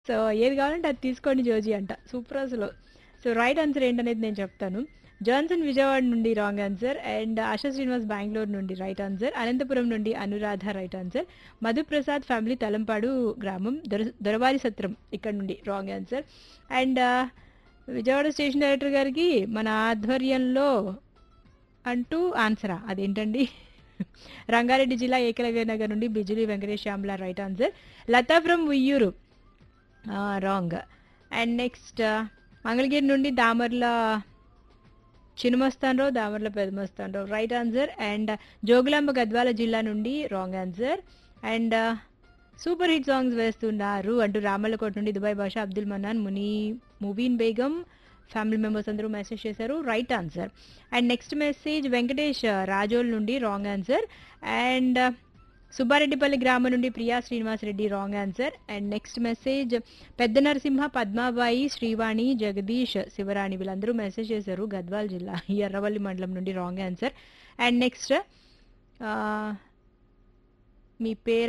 so ఏది కావాలంటే అది తీసుకోండి జోజీ అంట సూపర్ అసలు సో రైట్ ఆన్సర్ ఏంటనేది నేను చెప్తాను జాన్సన్ విజయవాడ నుండి wrong answer and Asha Srinivas Bengaluru నుండి రైట్ ఆన్సర్ అనంతపురం నుండి Anuradha right answer Madhuprasad family Thalampadu గ్రామం దొర దొరవారి సత్రం ఇక్కడ నుండి wrong answer and Vijayawada station director గారికి మన ఆధ్వర్యంలో అంటూ ఆన్సరా అదేంటండి రంగారెడ్డి జిల్లా ఏకలవ్య నగర్ నుండి Bijuli Venkatesh Shyamala right answer Latha from Uyyuru wrong and next Mangalagiri నుండి Damarla Chinnamastanarao Damarla Pedamastanarao right answer and Jogulamba Gadwal జిల్లా నుండి wrong answer and super hit songs వేస్తున్నారు అంటూ రామల్లకోట నుండి Dubai Basha Abdul Mannan Muni Mubeen Begum family members అందరూ మెసేజ్ చేశారు right answer and next message Venkatesh Rajol నుండి రాంగ్ ఆన్సర్ అండ్ సుబ్బారెడ్డిపల్లి గ్రామం నుండి Priya Srinivas Reddy wrong answer and next message పెద్ద నరసింహ పద్మాబాయి శ్రీవాణి జగదీష్ శివరాణి వీళ్ళందరూ మెసేజ్ చేశారు గద్వాల్ జిల్లా ఈ ఎర్రవల్లి మండలం నుండి రాంగ్ ఆన్సర్ అండ్ నెక్స్ట్ మీ పేరు